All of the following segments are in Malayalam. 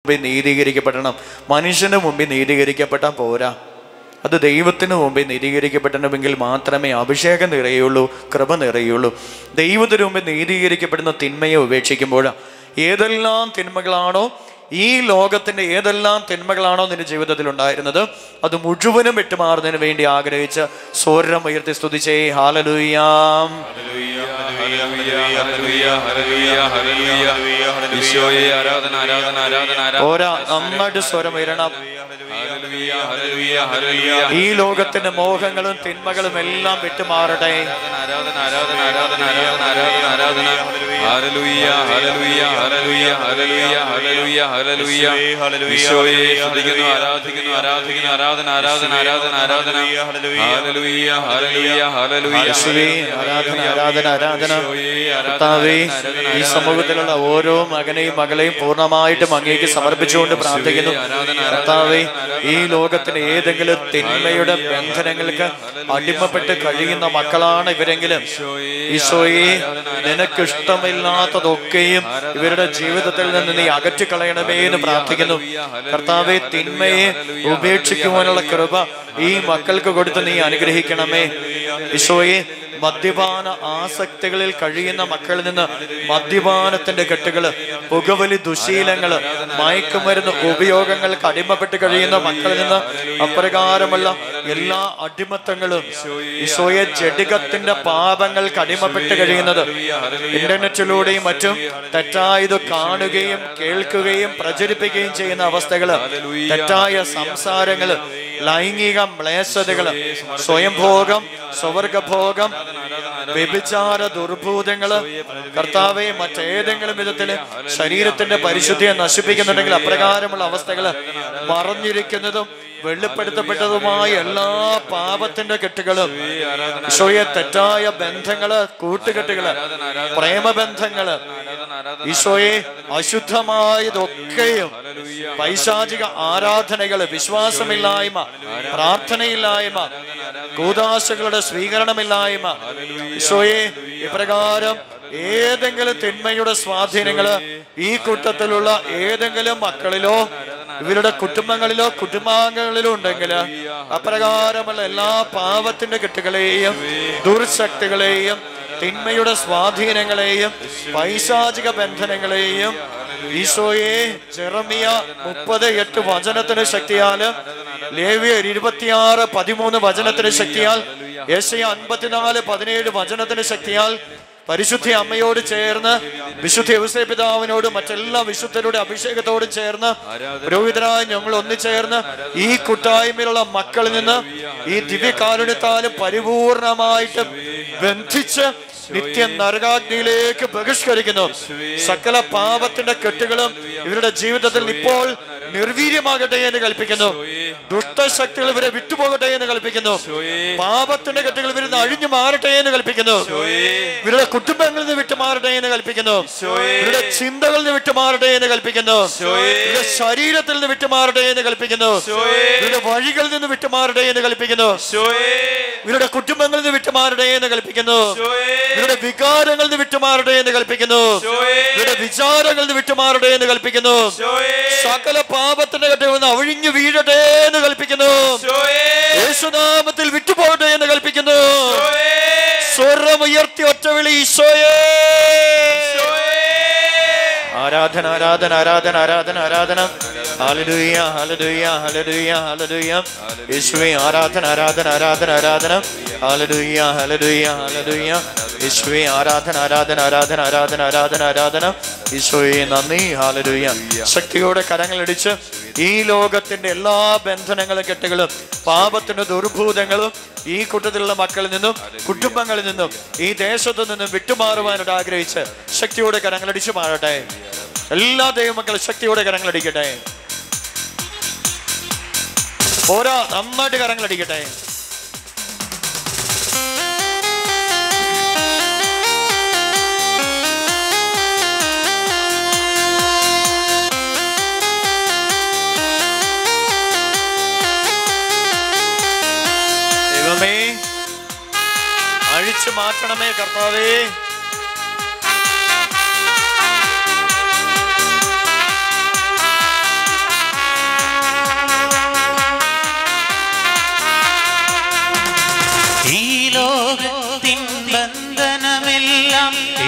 മുമ്പിൽ നീതീകരിക്കപ്പെടണം മനുഷ്യന് മുമ്പിൽ നീതീകരിക്കപ്പെട്ടാൽ പോരാ അത് ദൈവത്തിന് മുമ്പിൽ നീതീകരിക്കപ്പെടണമെങ്കിൽ മാത്രമേ അഭിഷേകം നിറയുള്ളൂ കൃപ നിറയുള്ളൂ ദൈവത്തിന് മുമ്പിൽ നീതീകരിക്കപ്പെടുന്ന തിന്മയെ ഉപേക്ഷിക്കുമ്പോഴാണ് ഏതെല്ലാം തിന്മകളാണോ ഈ ലോകത്തിൻ്റെ ഏതെല്ലാം തിന്മകളാണോ നിന്റെ ജീവിതത്തിൽ ഉണ്ടായിരുന്നത് അത് മുഴുവനും വിട്ടുമാറുന്നതിന് വേണ്ടി ആഗ്രഹിച്ച് സ്വരം ഉയർത്തി സ്തുതിച്ചേ ഹാലലുയാം ഈശോയെ ആരാധന ആരാധന ആരാധന ആരാധന ഓരാ നന്നായിട്ട് സ്വരം ഉയരണം ഹല്ലേലൂയ, ഹല്ലേലൂയ, ഹല്ലേലൂയ. ഈ ലോകത്തിന്റെ മോഹങ്ങളും തിന്മകളും എല്ലാം വിട്ടുമാറട്ടെ ആരാധന ആരാധന ആരാധന ആരാധന ആരാധന ആരാധന hallelujah hallelujah hallelujah hallelujah hallelujah hallelujah ഈശോയെ സ്തുതിക്കുന്നു ആരാധിക്കുന്നു ആരാധിക്കുന്നു ആരാധന ആരാധന ആരാധന ആരാധന ഹല്ലേലൂയ ഹല്ലേലൂയ ഹല്ലേലൂയ യേശുവേ, ആരാധന ആരാധന ആരാധന ഈശോയെ ആരാധന കർത്താവേ ആരാധന ഈ ആരാധന സമൂഹത്തിലുള്ള ഓരോ മകനെയും മകളെയും പൂർണ്ണമായിട്ടും അങ്ങേക്ക് സമർപ്പിച്ചുകൊണ്ട് പ്രാർത്ഥിക്കുന്നു കർത്താവേ ഈ ലോകത്തിന് ഏതെങ്കിലും തിന്മയുടെ ബന്ധനങ്ങൾക്ക് അടിമപ്പെട്ട് കഴിയുന്ന മക്കളാണ് ഇവരെങ്കിലും ഈശോയെ നിനക്ക് ഇഷ്ടമില്ലാത്തതൊക്കെയും ഇവരുടെ ജീവിതത്തിൽ നിന്ന് നീ അകറ്റിക്കളയണമേ എന്ന് പ്രാർത്ഥിക്കുന്നു കർത്താവെ തിന്മയെ ഉപേക്ഷിക്കുവാനുള്ള കൃപ ഈ മക്കൾക്ക് കൊടുത്ത് നീ അനുഗ്രഹിക്കണമേ ഈശോയെ മദ്യപാന ആസക്തികളിൽ കഴിയുന്ന മക്കളിൽ നിന്ന് മദ്യപാനത്തിന്റെ കെട്ടുകള് പുകവലി ദുശീലങ്ങള് മയക്കുമരുന്ന് ഉപയോഗങ്ങൾക്ക് അടിമപ്പെട്ട് കഴിയുന്ന മക്കളിൽ നിന്ന് അപ്രകാരമുള്ള എല്ലാ അടിമത്തങ്ങളും ഈശോയെ ജഡികത്തിന്റെ പാപങ്ങൾക്ക് അടിമപ്പെട്ട് കഴിയുന്നത് ഇന്റർനെറ്റിലൂടെയും മറ്റും തെറ്റായത് കാണുകയും കേൾക്കുകയും പ്രചരിപ്പിക്കുകയും ചെയ്യുന്ന അവസ്ഥകള് തെറ്റായ സംസാരങ്ങള് ലൈംഗിക മ്ലേച്ഛതകള് സ്വയംഭോഗം സ്വവർഗഭോഗം വ്യഭിചാര ദുർഭൂതങ്ങള് കർത്താവെ മറ്റേതെങ്കിലും വിധത്തില് ശരീരത്തിന്റെ പരിശുദ്ധിയെ നശിപ്പിക്കുന്നുണ്ടെങ്കിൽ അപ്രകാരമുള്ള അവസ്ഥകള് മറഞ്ഞിരിക്കുന്നതും വെളിപ്പെടുത്തപ്പെട്ടതുമായ എല്ലാ പാപത്തിന്റെ കെട്ടുകളും ഈശോയെ തെറ്റായ ബന്ധങ്ങള് കൂട്ടുകെട്ടുകള് പ്രേമബന്ധങ്ങള് ഈശോയെ അശുദ്ധമായതൊക്കെയും പൈശാചിക ആരാധനകള് വിശ്വാസമില്ലായ്മ പ്രാർത്ഥനയില്ലായ്മ കൂതാശകളുടെ സ്വീകരണമില്ലായ്മ ഈശോയെ ഇപ്രകാരം ഏതെങ്കിലും തിന്മയുടെ സ്വാധീനങ്ങള് ഈ കൂട്ടത്തിലുള്ള ഏതെങ്കിലും മക്കളിലോ ഇവരുടെ കുടുംബങ്ങളിലോ കുടുംബാംഗങ്ങളിലോ ഉണ്ടെങ്കിൽ അപ്രകാരമുള്ള എല്ലാ പാപത്തിന്റെ കെട്ടുകളെയും ദുർശക്തികളെയും തിന്മയുടെ സ്വാധീനങ്ങളെയും പൈശാചിക ബന്ധനങ്ങളെയും ഈശോയെ ചെറമിയ മുപ്പത് എട്ട് വചനത്തിന് ശക്തിയാല് ലേവിയർ ഇരുപത്തിയാറ് പതിമൂന്ന് വചനത്തിന് ശക്തിയാൽ ഏഷ്യ അൻപത്തിനാല് പതിനേഴ് വചനത്തിന് ശക്തിയാൽ പരിശുദ്ധ അമ്മയോട് ചേർന്ന് വിശുദ്ധ യവസേ പിതാവിനോട് മറ്റെല്ലാ വിശുദ്ധരുടെ അഭിഷേകത്തോട് ചേർന്ന് പുരോഹിതരായ ഞങ്ങൾ ഒന്നിച്ചേർന്ന് ഈ കൂട്ടായ്മയിലുള്ള മക്കളിൽ നിന്ന് ഈ ദിവ്യകാരുണ്യത്താലും പരിപൂർണമായിട്ട് ബന്ധിച്ച് നിത്യ നരകാഗ്നിയിലേക്ക് ബഹിഷ്കരിക്കുന്നു സകല പാപത്തിന്റെ കെട്ടുകളും ഇവരുടെ ജീവിതത്തിൽ ഇപ്പോൾ നിർവീര്യമാകട്ടെ എന്ന് കൽപ്പിക്കുന്നു ദുഷ്ടശക്തികൾ ഇവരെ വിട്ടുപോകട്ടെ എന്ന് കൽപ്പിക്കുന്നു പാപത്തിന്റെ കെട്ടുകൾ ഇവരിൽ നിന്ന് അഴിഞ്ഞു മാറട്ടെ എന്ന് കൽപ്പിക്കുന്നു ഇവരുടെ കുടുംബങ്ങളിൽ നിന്ന് വിട്ടുമാറട്ടെ എന്ന് കൽപ്പിക്കുന്നു ഇവരുടെ ചിന്തകളിൽ നിന്ന് വിട്ടുമാറട്ടെ എന്ന് കൽപ്പിക്കുന്നു ഇവരുടെ ശരീരത്തിൽ നിന്ന് വിട്ടുമാറട്ടെ എന്ന് കൽപ്പിക്കുന്നു ഇവരുടെ വഴികളിൽ നിന്ന് വിട്ടുമാറട്ടെ എന്ന് കൽപ്പിക്കുന്നു ഇവരുടെ കുടുംബങ്ങളിൽ നിന്ന് വിട്ടുമാറട്ടെ എന്ന് കൽപ്പിക്കുന്നു ഇവരുടെ വികാരങ്ങളിൽ നിന്ന് വിട്ടുമാറട്ടെ എന്ന് കൽപ്പിക്കുന്നു ഇവരുടെ വിചാരങ്ങളിൽ നിന്ന് വിട്ടുമാറട്ടെ എന്ന് കൽപ്പിക്കുന്നു സകല പാപത്തിന്റെ കെട്ടുകളിൽ നിന്ന് അഴിഞ്ഞു വീഴട്ടെ എന്ന് കൽപ്പിക്കുന്നു യേശുനാമത്തിൽ വിട്ടുപോകട്ടെ എന്ന് കൽപ്പിക്കുന്നു സ്വരമുയർത്തി ഒറ്റവിളി ഈശോയേ ആരാധന ആരാധന ആരാധന ആരാധന ആരാധന ഹല്ലേലൂയ ഹല്ലേലൂയ ഹല്ലേലൂയ ഹല്ലേലൂയ യേശുവേ ആരാധന ആരാധന ആരാധന ആരാധന ഹല്ലേലൂയ ഹല്ലേലൂയ ഹല്ലേലൂയ യേശുവേ ആരാധന ആരാധന ആരാധന ആരാധന ആരാധന ആരാധന ഈശോയെ നന്ദി ഹല്ലേലൂയ ശക്തിയോടെ കരങ്ങളടിച്ച് ഈ ലോകത്തിന്റെ എല്ലാ ബന്ധനങ്ങളും കെട്ടുകളും പാപത്തിന്റെ ദുർഭൂതങ്ങളും ഈ കൂട്ടത്തിലുള്ള മക്കളിൽ നിന്നും കുടുംബങ്ങളിൽ നിന്നും ഈ ദേശത്തു നിന്നും വിട്ടുമാറുവാനായിട്ട് ആഗ്രഹിച്ച് ശക്തിയോടെ കരങ്ങളടിച്ചു മാറട്ടെ എല്ലാ ദൈവമക്കളും ശക്തിയോടെ കരങ്ങളടിക്കട്ടെ ഓരോ നന്നായിട്ട് കരങ്ങളടിക്കട്ടെ ദൈവമേ അഴിച്ചു മാറ്റണമേ കർത്താവേ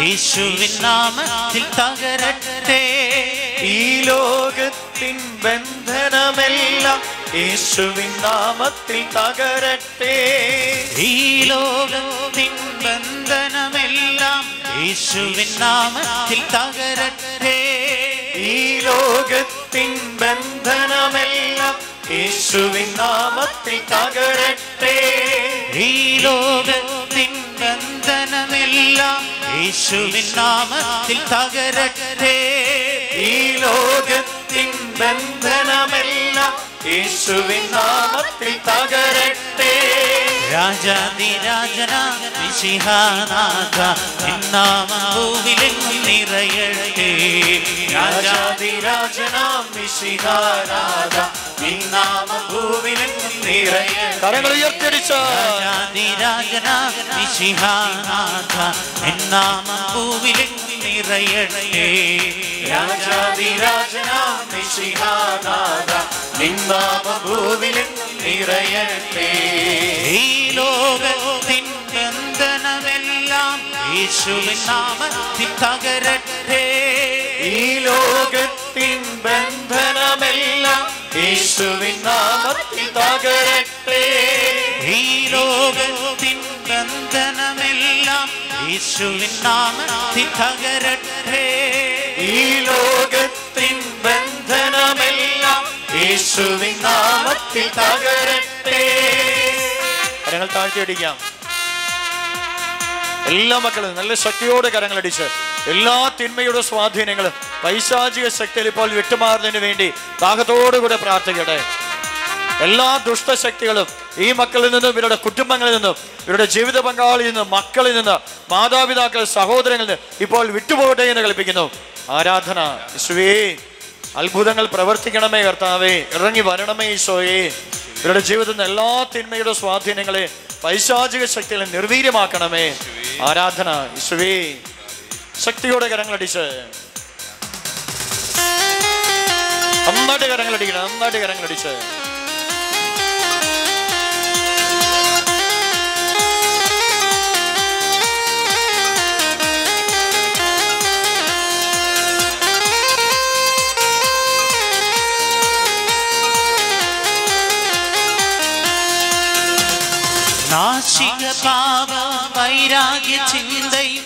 യേശുവിൻ നാമത്തിൽ തകരട്ടെ ഈ ലോകത്തിൻ ബന്ധനമെല്ലാം യേശുവിൻ നാമത്തിൽ തകരട്ടെ ഈ ലോകത്തിൻ ബന്ധനമെല്ലാം യേശുവിൻ നാമത്തിൽ തകരട്ടെ ഈ ലോകത്തിൻ ബന്ധനമെല്ലാം യേശുവിൻ നാമത്തിൽ തകരട്ടെ ഈ ലോകത്തിൻ ബന്ധനമെല്ലാം യേശുവിൻ നാമത്തിൽ തകരട്ടെ ഈ ലോകത്തിൻ ബന്ധനമെല്ലാം യേശുവിൻ നാമത്തിൽ തകരട്ടെ രാജാതിരാജന വിശിഹാനാഥ നിന്നാമ ഭൂവിലെങ്ങും നിറയട്ടെ രാജാ രാജാതിരാജനാം മിശിഹാരാധ നിന്നാമ ഭൂവിലെങ്ങും നിറയ കരങ്ങൾ ഉയർത്തിയടിച്ച രാജാതിരാജന വിശിഹാനാഥ നിന്നാമ ഭൂവിലെങ്ങും നിറയട്ടെ രാജാതിരാജനാം മിശിഹാനാഥ നിന്നാമ ഭൂവിലെങ്ങും നിറയട്ടെ ഈ ലോകത്തിൻ ബന്ധനമെല്ലാം യേശുവിൻ നാമത്തിൽ തകരട്ടെ ഈ ലോകത്തിൻ ബന്ധനമെല്ലാം യേശുവിൻ നാമത്തിൽ തകരട്ടെ ഈ ലോകത്തിൻ ബന്ധനമെല്ലാം യേശുവിൻ നാമത്തിൽ തകരട്ടെ ഈ ലോകത്തിൻ ബന്ധനമെല്ലാം യേശുവിൻ നാമത്തിൽ തകരട്ടെ കരങ്ങൾ താഴ്ത്തിയടിക്കാം എല്ലാ മക്കളും നല്ല ശക്തിയോടെ കരങ്ങളടിച്ച് എല്ലാ തിന്മയുടെ സ്വാധീനങ്ങളും പൈശാചിക ശക്തിയിൽ ഇപ്പോൾ വിട്ടുമാറുന്നതിന് വേണ്ടി ദാഹത്തോടുകൂടെ പ്രാർത്ഥിക്കട്ടെ എല്ലാ ദുഷ്ടശക്തികളും ഈ മക്കളിൽ നിന്നും ഇവരുടെ കുടുംബങ്ങളിൽ നിന്നും ഇവരുടെ ജീവിത പങ്കാളിയിൽ നിന്നും മക്കളിൽ നിന്ന് മാതാപിതാക്കൾ സഹോദരങ്ങളിൽ നിന്ന് ഇപ്പോൾ വിട്ടുപോകട്ടെ എന്ന് കൽപ്പിക്കുന്നു ആരാധന യേശുവേ അത്ഭുതങ്ങൾ പ്രവർത്തിക്കണമേ കർത്താവേ ഇറങ്ങി വരണമേ ഈശോയെ ഇവരുടെ ജീവിതത്തിൽ നിന്ന് എല്ലാ തിന്മയുടെ സ്വാധീനങ്ങളെ പൈശാചിക ശക്തികളെ നിർവീര്യമാക്കണമേ ആരാധന യേശുവേ ശക്തിയോടെ കരങ്ങളടിച്ച് നന്നായിട്ട് കരങ്ങളടിക്കണം നന്നായിട്ട് കരങ്ങളടിച്ച് നാശിക പാപ വൈരാഗ്യ ചിന്തയും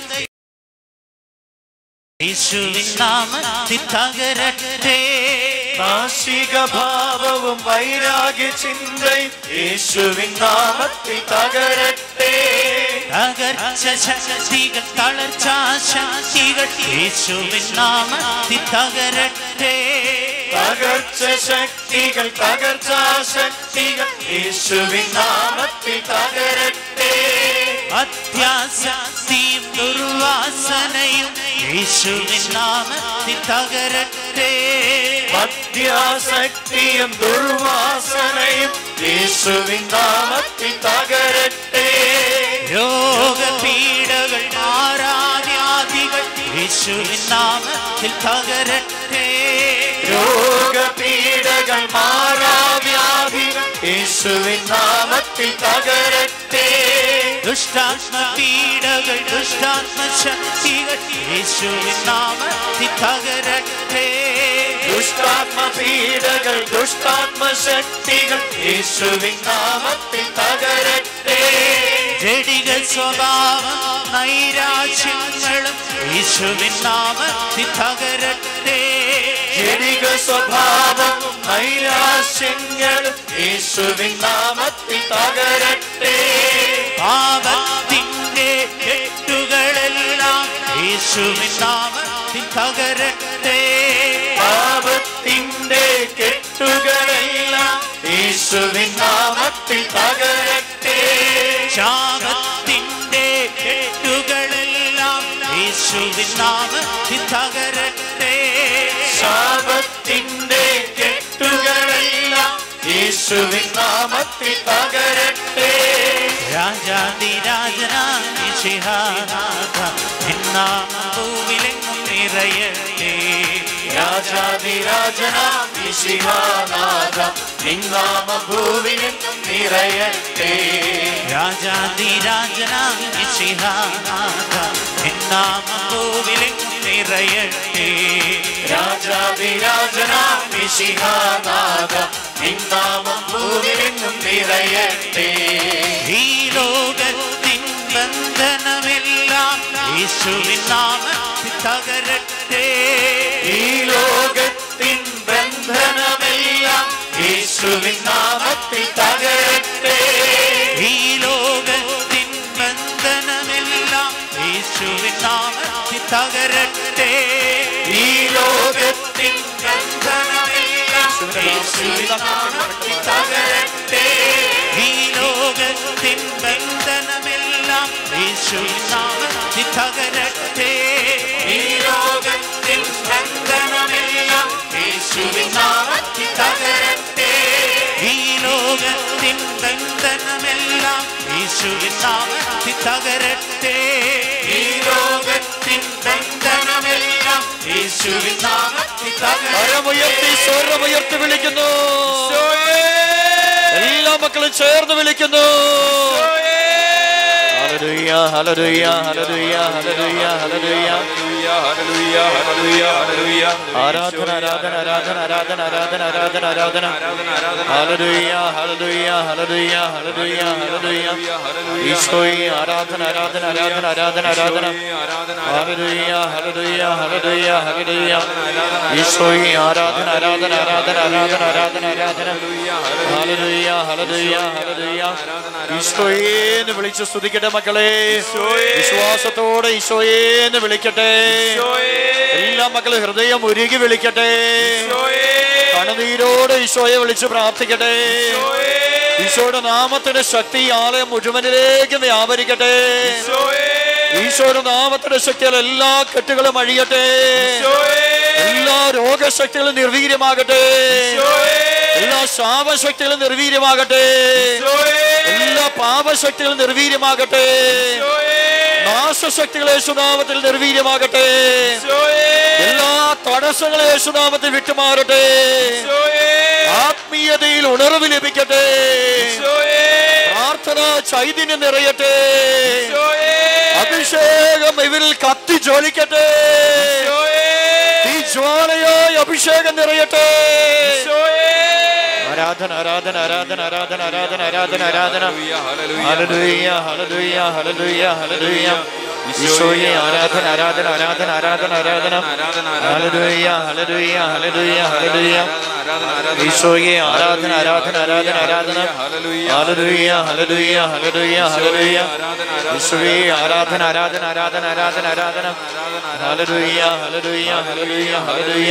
യേശുവിൻ നാമത്തിൽ തകരട്ടെ നാശിക ഭാവവും വൈരാഗ്യ ചിന്തയും യേശുവിൻ നാമത്തിൽ തകരട്ടെ തകർച്ച ശക്തികൾ തളർച്ച ശക്തികൾ യേശുവിൻ നാമത്തിൽ തകരട്ടെ തകർച്ച ശക്തികൾ തകർച്ച ശക്തികൾ യേശുവിൻ നാമത്തിൽ തകരട്ടെ അത്യാസക്തിയും ദുർവാസനയും യേശുവിൻ നാമത്തിൽ തകരട്ടെ മദ്യാസക്തിയും ദുർവാസനയും യേശുവിൻ നാമത്തിൽ തകരട്ടെ രോഗപീഠകൾ മാറാവ്യാധികൾ യേശുവിൻ നാമത്തിൽ തകരട്ടെ രോഗപീഠകൾ മാറാവ്യാധികൾ യേശുവിൻ നാമത്തിൽ തകരട്ടെ ദുഷ്ടാത്മപീഠകൾ ദുഷ്ടാത്മ ശക്തികൾ യേശുവിൻ നാമത്തിൽ തകരട്ടെ ദുഷ്ടാത്മപീഠകൾ ദുഷ്ടാത്മശക്തികൾ യേശുവിൻ നാമത്തിൽ തകരട്ടെ ജഡിക സ്വഭാവം നൈരാശ്യങ്ങളും യേശുവിൻ നാമത്തിൽ തകരട്ടെ ജനിക സ്വഭാവവും നൈരാശ്യങ്ങളും യേശുവിൻ നാമത്തിൽ തകരട്ടെ പാപത്തിന്റെ കെട്ടുകളെല്ലാം യേശുവിൻ നാമത്തിൽ തകരട്ടെ പാപത്തിന്റെ കെട്ടുകളെല്ലാം യേശുവിൻ നാമത്തിൽ തകരട്ടെ ശാപത്തിന്റെ കെട്ടുകളെല്ലാം യേശുവിൻ നാമത്തിൽ തകരട്ടെ ശാപത്തിന്റെ കെട്ടുകളെല്ലാം യേശുവിൻ നാമത്തിൽ തകരട്ടെ രാജാതിരാജനാഥ എന്നാമ ഭൂവിലെങ്ങും നിറയട്ടെ രാജാതി രാജാതിരാജനാം മിശിഹാനാഥ നിന്നാമ ഭൂവിലെങ്ങും നിറയട്ടെ രാജാതിരാജനാം മിശിഹാനാഥ നിന്നാമ ഭൂവിലെങ്ങും നിറയട്ടെ രാജാതിരാജനാം മിശിഹാനാഥ നിന്നാമം ഭൂവിലെങ്ങും നിറയട്ടെ ഈ ലോകത്തിൻ ബന്ധനമെല്ലാം യേശുവിൻ നാമത്തിൽ തകരട്ടെ ഈ ലോകത്തിൻ ബന്ധനമെല്ലാം യേശുവിൻ നാമത്തിൽ തകരട്ടെ ഈ ലോകത്തിൻ ബന്ധനമെല്ലാം യേശുവിൻ നാമത്തിൽ തകരട്ടെ ഈ ലോകത്തിൻ ബന്ധനമെല്ലാം യേശുവിൻ നാമത്തിൽ തകരട്ടെ ഈ ലോകത്തിൻ ബന്ധനമെല്ലാം യേശുവിൻ നാമത്തിൽ തകരട്ടെ ഈ ലോകത്തിൻ ബന്ധനമെല്ലാം യേശുവിൻ നാമത്തിൽ തകരട്ടെ ഈ ലോകത്തിൻ ബന്ധനമെല്ലാം യേശുവിൻ നാമത്തിൽ തകരട്ടെ ഈ ലോകത്തിൻ ബന്ധനമെല്ലാം യേശുവിൻ നാമത്തിൽ തകരട്ടെ കരമുയർത്തി സ്വരമുയർത്തി വിളിക്കുന്നു എല്ലാ മക്കളും ചേർന്ന് വിളിക്കുന്നു hallelujah hallelujah hallelujah hallelujah hallelujah hallelujah hallelujah hallelujah ആരാധന ആരാധന ആരാധന ആരാധന ആരാധന ആരാധന ആരാധന hallelujah hallelujah hallelujah hallelujah hallelujah ഈശോയെ ആരാധന ആരാധന ആരാധന ആരാധന ആരാധന ഹല്ലേലൂയ ഹല്ലേലൂയ ഹല്ലേലൂയ ഹല്ലേലൂയ ഈശോയെ ആരാധന ആരാധന ആരാധന ആരാധന ആരാധന ആരാധന ഹല്ലേലൂയ ഹല്ലേലൂയ ഹല്ലേലൂയ ഈശോയെ എന്ന് വിളിച്ച് സ്തുതിക്കട്ടെ മക്കളെ വിശ്വാസത്തോടെ ഈശോയെ എന്ന് വിളിക്കട്ടെ എല്ലാ മക്കളും ഹൃദയം ഉരുകി വിളിക്കട്ടെ കണുനീരോടെ ഈശോയെ വിളിച്ച് പ്രാർത്ഥിക്കട്ടെ ഈശോയുടെ നാമത്തിന്റെ ശക്തി ഈ ആലയം മുഴുവനിലേക്ക് വ്യാപരിക്കട്ടെ ഈശോയുടെ നാമത്തിന്റെ ശക്തിയാൽ എല്ലാ കെട്ടുകളും അഴിയട്ടെ എല്ലാ രോഗശക്തികളും നിർവീര്യമാകട്ടെ എല്ലാ ശാപശക്തികളും നിർവീര്യമാകട്ടെ എല്ലാ പാപശക്തികളും നിർവീര്യമാകട്ടെ നാശശക്തികൾ യേശുനാമത്തിൽ നിർവീര്യമാകട്ടെ എല്ലാ തടസ്സങ്ങളും യേശുനാമത്തിൽ വിട്ടുമാറട്ടെ ആത്മീയതയിൽ ഉണർവ് ലഭിക്കട്ടെ പ്രാർത്ഥന ചൈതന്യം നിറയട്ടെ അഭിഷേകം ഇവരിൽ കത്തി ജ്വലിക്കട്ടെ ഈ ജ്വാലയായി അഭിഷേകം നിറയട്ടെ ആരാധന ആരാധന ആരാധന ആരാധന ആരാധന ആരാധന ആരാധന ഹല്ലേലൂയ ഹല്ലേലൂയ ഹല്ലേലൂയ ഹല്ലേലൂയ ഈശോയെ ആരാധന ആരാധന ആരാധന ആരാധന ആരാധന ഹല്ലേലൂയ ഹല്ലേലൂയ ഹല്ലേലൂയ ഹല്ലേലൂയ ഈശോയെ ആരാധന ആരാധന ആരാധന ആരാധന ഹല്ലേലൂയ ഹല്ലേലൂയ ഹല്ലേലൂയ ഹല്ലേലൂയ ഈശോയെ ആരാധന ആരാധന ആരാധന ആരാധന ആരാധന ഹല്ലേലൂയ ഹല്ലേലൂയ ഹല്ലേലൂയ ഹല്ലേലൂയ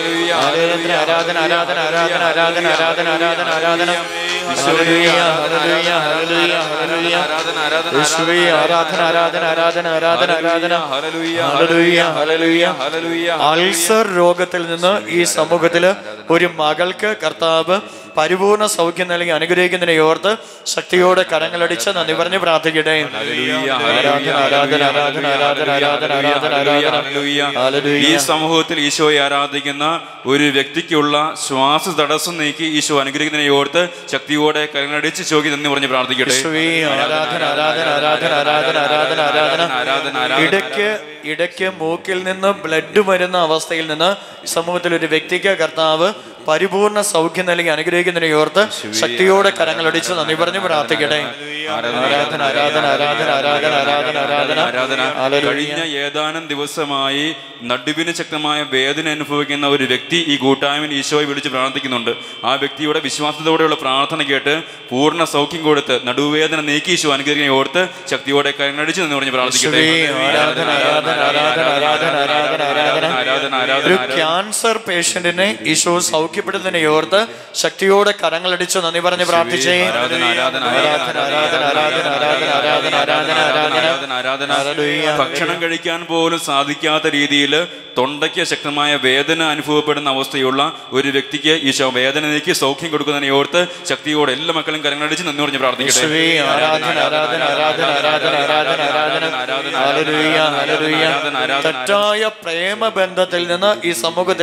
ആരാധന ആരാധന ആരാധന ആരാധന ആരാധന ആരാധന ആരാധന ആരാധന ഹല്ലേലൂയ ഹല്ലേലൂയ ഹല്ലേലൂയ ഹല്ലേലൂയ യേശുവേ ആരാധന ആരാധന ആരാധന ആരാധന ആരാധന ഹല്ലേലൂയ ഹല്ലേലൂയ അൾസർ രോഗത്തിൽ നിന്ന് ഈ സമൂഹത്തില് ഒരു മകൾക്ക് കർത്താവ് പരിപൂർണ സൗഖ്യം നൽകി അനുഗ്രഹിക്കുന്നതിനെ ഓർത്ത് ശക്തിയോടെ കരങ്ങളടിച്ച് നന്ദി പറഞ്ഞ് പ്രാർത്ഥിക്കട്ടെ ആരാധന ആരാധന ആരാധന ആരാധന ആരാധന ആരാധന ആരാധന ഈ ഹല്ലേലൂയ സമൂഹത്തിൽ ഈശോയെ ആരാധിക്കുന്ന ഒരു വ്യക്തിക്കുള്ള ശ്വാസ തടസ്സം നീക്കി ഈശോ അനുഗ്രഹിക്കുന്നതിനെ ഓർത്ത് ശക്തിയോടെ കരങ്ങളടിച്ച് ചോക്കി നന്ദി പറഞ്ഞ് പ്രാർത്ഥിക്കട്ടെ യേശുവേ, ആരാധന ആരാധന ആരാധന ആരാധന ആരാധന ആരാധന ആരാധന ആരാധന ഇടയ്ക്ക് ഇടയ്ക്ക് മൂക്കിൽ നിന്ന് ബ്ലഡ് വരുന്ന അവസ്ഥയിൽ നിന്ന് സമൂഹത്തിൽ ഒരു വ്യക്തിക്ക് കർത്താവ് പരിപൂർണ സൗഖ്യം നൽകി അനുഗ്രഹിക്കുന്നതിനെ ഓർത്ത് ശക്തിയോടെ കരങ്ങളടിച്ച് നന്ദി പറഞ്ഞ് പ്രാർത്ഥിക്കട്ടെ ആരാധന ആരാധന ആരാധന ആരാധന ആരാധന ആരാധന ആരാധന ഹല്ലേലൂയ. കഴിഞ്ഞ ഏതാനും ദിവസമായി നടുവിന് ശക്തമായ വേദന അനുഭവിക്കുന്ന ഒരു വ്യക്തി ഈ കൂട്ടായ്മയിൽ ഈശോയെ വിളിച്ച് പ്രാർത്ഥിക്കുന്നുണ്ട് ആ വ്യക്തിയുടെ വിശ്വാസത്തോടെയുള്ള പ്രാർത്ഥന കേട്ട് പൂർണ്ണ സൗഖ്യം കൊടുത്ത് നടുവേദന നീക്കി ഈശോ അനുഗ്രഹിക്കുന്ന ഓർത്ത് ശക്തിയോടെ കരങ്ങളടിച്ച് എന്ന് പറഞ്ഞ് പ്രാർത്ഥിക്കട്ടെ യേശുവേ, ആരാധന ആരാധന ആരാധന ആരാധന ആരാധന ആരാധന ആരാധന ആരാധന ഒരു ക്യാൻസർ പേഷ്യന്റിനെ ഈശോ സൗഖ്യപ്പെടുന്നതിനെ ഓർത്ത് ശക്തിയോടെ കരങ്ങളടിച്ച് നന്ദി പറഞ്ഞ് പ്രാർത്ഥിച്ചേ ആരാധന ആരാധന ആരാധന ആരാധന ആരാധന ആരാധന ആരാധന ആരാധന ആരാധന ആരാധന ആരാധന ഹല്ലേലൂയ. ഭക്ഷണം കഴിക്കാൻ പോലും സാധിക്കാത്ത രീതിയിൽ തൊണ്ടയ്ക്ക് ശക്തമായ വേദന അനുഭവപ്പെടുന്ന അവസ്ഥയുള്ള ഒരു വ്യക്തിക്ക് ഈശോ വേദന നീക്കി സൗഖ്യം കൊടുക്കുന്നതിനെ ഓർത്ത് ശക്തിയോടെ എല്ലാ മക്കളും കരങ്ങളടിച്ച് നന്ദി പറഞ്ഞ് പ്രാർത്ഥിക്കട്ടെ യേശുവേ, ആരാധന ആരാധന ആരാധന ആരാധന ആരാധന ആരാധന ഹല്ലേലൂയ ഹല്ലേലൂയ തെറ്റായ പ്രേമ ബന്ധത്തിൽ നിന്ന് ഈ സമൂഹത്തില്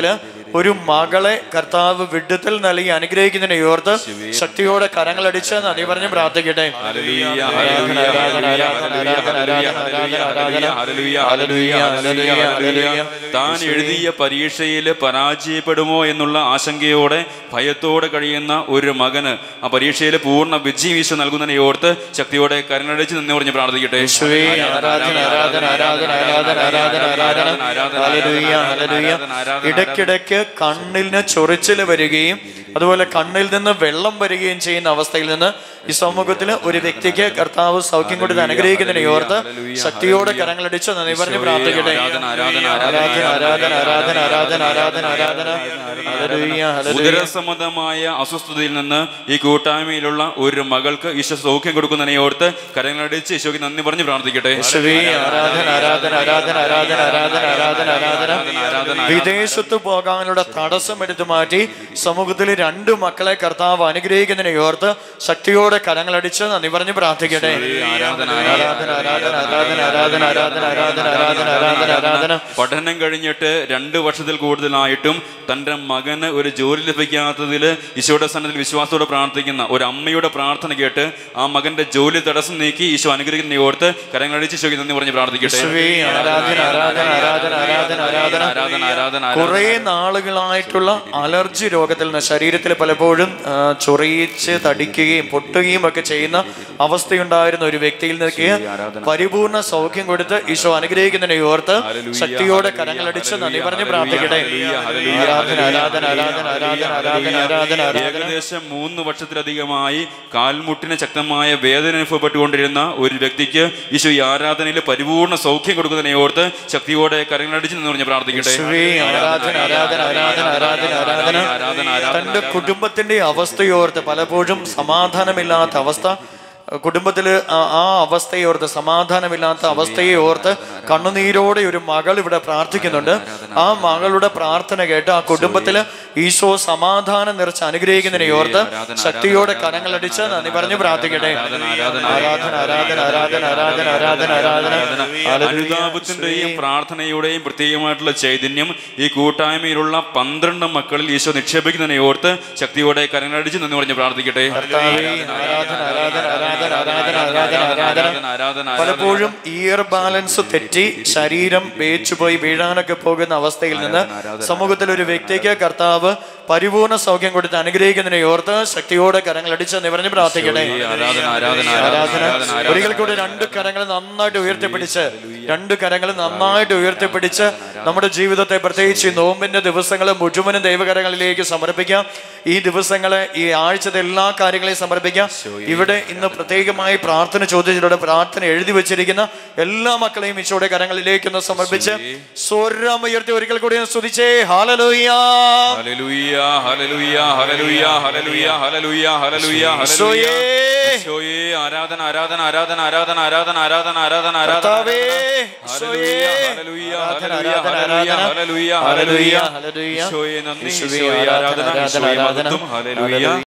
ഒരു മകളെ കർത്താവ് വിടുതൽ നൽകി അനുഗ്രഹിക്കുന്നതിനെ ഓർത്ത് ശക്തിയോടെ കരങ്ങളടിച്ച് നന്ദി പറഞ്ഞ് പ്രാർത്ഥിക്കട്ടെ hallelujah, hallelujah, hallelujah, hallelujah, hallelujah, hallelujah, hallelujah, hallelujah, hallelujah. താൻ എഴുതിയ പരീക്ഷയിൽ പരാജയപ്പെടുമോ എന്നുള്ള ആശങ്കയോടെ ഭയത്തോടെ കഴിയുന്ന ഒരു മകന് ആ പരീക്ഷയിൽ പൂർണ്ണ വിജയം ഈശോ നൽകുന്നതിനെ ഓർത്ത് ശക്തിയോടെ കരങ്ങളടിച്ച് നിന്ന് പറഞ്ഞ് പ്രാർത്ഥിക്കട്ടെ യേശുവേ, ആരാധന ആരാധന ആരാധന ആരാധന ആരാധന ആരാധന ഹല്ലേലൂയ, ഹല്ലേലൂയ. ഇടയ്ക്കിടയ്ക്ക് കണ്ണിന് ചൊറിച്ചിൽ വരികയും അതുപോലെ കണ്ണിൽ നിന്ന് വെള്ളം വരികയും ചെയ്യുന്ന അവസ്ഥയിൽ നിന്ന് ഈ സമൂഹത്തിൽ ഒരു വ്യക്തിക്ക് കർത്താവ് സൗഖ്യം കൊടുത്ത് അനുഗ്രഹിക്കുന്നതിനെ ഓർത്ത് ശക്തിയോടെ കരങ്ങളടിച്ച് നന്ദി പറഞ്ഞ് പ്രാർത്ഥിക്കട്ടെ ആരാധന, ആരാധന, ആരാധന ആരാധന ആരാധന ആരാധന ആരാധന ആരാധന ഹല്ലേലൂയ, ഹല്ലേലൂയ. ഉദരസംബന്ധമായ അസ്വസ്ഥതയിൽ നിന്ന് ഈ കൂട്ടായ്മയിലുള്ള ഒരു മകൾക്ക് ഈശോ സൗഖ്യം കൊടുക്കുന്നതിനെ ഓർത്ത് കരങ്ങളടിച്ച് ഈശോയ്ക്ക് നന്ദി പറഞ്ഞ് പ്രാർത്ഥിക്കട്ടെ യേശുവേ, ആരാധന ആരാധന ആരാധന ആരാധന ആരാധന ആരാധന ആരാധന വിദേശത്ത് പോകാനുള്ള തടസ്സം എടുത്തു മാറ്റി സമൂഹത്തിൽ രണ്ട് മക്കളെ കർത്താവ് അനുഗ്രഹിക്കുന്നതിനെ ഓർത്ത് ശക്തിയോടെ കരങ്ങളടിച്ച് നന്ദി പറഞ്ഞ് പ്രാർത്ഥിക്കട്ടെ ആരാധന, ആരാധന ആരാധന ആരാധന ആരാധന ആരാധന ആരാധന ആരാധന ആരാധന ആരാധന പഠനം കഴിഞ്ഞിട്ട് രണ്ട് വർഷത്തിൽ കൂടുതലായിട്ടും തൻ്റെ മകന് ഒരു ജോലി ലഭിക്കാത്തതിൽ ഈശോയുടെ സന്നദ്ധയിൽ വിശ്വാസത്തോടെ പ്രാർത്ഥിക്കുന്ന ഒരു അമ്മയുടെ പ്രാർത്ഥന കേട്ട് ആ മകന്റെ ജോലി തടസ്സം നീക്കി ഈശോ അനുഗ്രഹിക്കുന്ന ഓർത്ത് കരങ്ങളടിച്ച് ഈശോയ്ക്ക് നന്ദി പറഞ്ഞ് പ്രാർത്ഥിക്കട്ടെ യേശുവേ, ആരാധന ആരാധന ആരാധന ആരാധന ആരാധന ആരാധന ആരാധന കുറെ നാളുകളായിട്ടുള്ള അലർജി രോഗത്തിൽ നിന്ന് ശരീരത്തിൽ പലപ്പോഴും ആ, ചൊറിയിച്ച് തടിക്കുകയും പൊട്ടുകയും ഒക്കെ ചെയ്യുന്ന അവസ്ഥയുണ്ടായിരുന്ന ഒരു വ്യക്തിയിൽ നിന്നൊക്കെ പരിപൂർണ സൗഖ്യം കൊടുത്ത് ഈശോ അനുഗ്രഹിക്കുന്നതിനെ ഓർത്ത് ശക്തിയോടെ കരങ്ങളടിച്ച് നന്ദി പറഞ്ഞ് പ്രാർത്ഥിക്കട്ടെ ആരാധന ആരാധന ആരാധന ആരാധന ആരാധന ആരാധന ആരാധന ഏകദേശം മൂന്ന് വർഷത്തിലധികമായി കാൽമുട്ടിന് ശക്തമായ വേദന അനുഭവപ്പെട്ടുകൊണ്ടിരുന്ന ഒരു വ്യക്തിക്ക് ഈശോ ഈ ആരാധനയിൽ പരിപൂർണ്ണ സൗഖ്യം കൊടുക്കുന്നതിനെ ഓർത്ത് ശക്തിയോടെ കരങ്ങളടിച്ച് നിന്ന് പറഞ്ഞ് പ്രാർത്ഥിക്കട്ടെ യേശുവേ, ആരാധന ആരാധന ആരാധന ആരാധന ആരാധന ആരാധന ആരാധന തന്റെ കുടുംബത്തിന്റെ അവസ്ഥയോർത്ത് പലപ്പോഴും സമാധാനമില്ലാത്ത അവസ്ഥ കുടുംബത്തില് ആ- ആ അവസ്ഥയെ ഓർത്ത് സമാധാനമില്ലാത്ത അവസ്ഥയെ ഓർത്ത് കണ്ണുനീരോടെ ഒരു മകൾ ഇവിടെ പ്രാർത്ഥിക്കുന്നുണ്ട് ആ മകളുടെ പ്രാർത്ഥന കേട്ട് ആ കുടുംബത്തില് ഈശോ സമാധാനം നിറച്ച് അനുഗ്രഹിക്കുന്നതിനെ ഓർത്ത് ശക്തിയോടെ കരങ്ങളടിച്ച് നന്ദി പറഞ്ഞ് പ്രാർത്ഥിക്കട്ടെ ആരാധന ആരാധന ആരാധന ആരാധന ആരാധന ആരാധന ആരാധന അനുതാപത്തിന്റെയും പ്രാർത്ഥനയുടെയും പ്രത്യേകമായിട്ടുള്ള ചൈതന്യം ഈ കൂട്ടായ്മയിലുള്ള പന്ത്രണ്ട് മക്കളിൽ ഈശോ നിക്ഷേപിക്കുന്നതിനെ ഓർത്ത് ശക്തിയോടെ കരങ്ങളടിച്ച് നിന്ന് പറഞ്ഞ് പ്രാർത്ഥിക്കട്ടെ കർത്താവേ, ആരാധന ആരാധന ആരാധന ആരാധന ആരാധന ആരാധന ആരാധന പലപ്പോഴും ഇയർ ബാലൻസ് തെറ്റി ശരീരം വേച്ചുപോയി വീഴാനൊക്കെ പോകുന്ന അവസ്ഥയിൽ നിന്ന് സമൂഹത്തിൽ ഒരു വ്യക്തിക്ക് കർത്താവ് പരിപൂർണ സൗഖ്യം കൊടുത്ത് അനുഗ്രഹിക്കുന്നതിനെ ഓർത്ത് ശക്തിയോടെ കരങ്ങൾ അടിച്ച് നിവർന്ന് പ്രാർത്ഥിക്കട്ടെ ആരാധന ആരാധന ആരാധന ആരാധന ഒരിക്കൽ കൂടി രണ്ട് കരങ്ങൾ നന്നായിട്ട് ഉയർത്തിപ്പിടിച്ച് രണ്ട് കരങ്ങൾ നന്നായിട്ട് ഉയർത്തിപ്പിടിച്ച് നമ്മുടെ ജീവിതത്തെ പ്രത്യേകിച്ച് ഈ നോമ്പിന്റെ ദിവസങ്ങൾ മുഴുവനും ദൈവകരങ്ങളിലേക്ക് സമർപ്പിക്കാം ഈ ദിവസങ്ങളെ ഈ ആഴ്ചത്തെ എല്ലാ കാര്യങ്ങളെയും സമർപ്പിക്കാം ഇവിടെ ഇന്ന് പ്രത്യേകമായി പ്രാർത്ഥന ചോദിച്ചിലൂടെ പ്രാർത്ഥന എഴുതി വെച്ചിരിക്കുന്ന എല്ലാ മക്കളെയും ഈശോയുടെ കരങ്ങളിലേക്ക് ഒന്ന് സമർപ്പിച്ച് സ്വരം ഉയർത്തി ഒരിക്കൽ കൂടി ഒന്ന് സ്തുതിച്ചേ hallelujah hallelujah hallelujah hallelujah hallelujah hallelujah hallelujah ഈശോയേ. ഈശോയേ ആരാധന ആരാധന ആരാധന ആരാധന ആരാധന ആരാധന ആരാധന ആരാധന കർത്താവേ, ഈശോയേ. ഹല്ലേലൂയ ആരാധന, ഹല്ലേലൂയ ആരാധന, ഹല്ലേലൂയ ആരാധന. Hallelujah hallelujah, hallelujah hallelujah. ഈശോയെ നന്ദി ഈശോയെ ഈശോയെ ആരാധന ആരാധന, ഈശോയെ ആരാധന. മഹത്വം ഹല്ലേലൂയ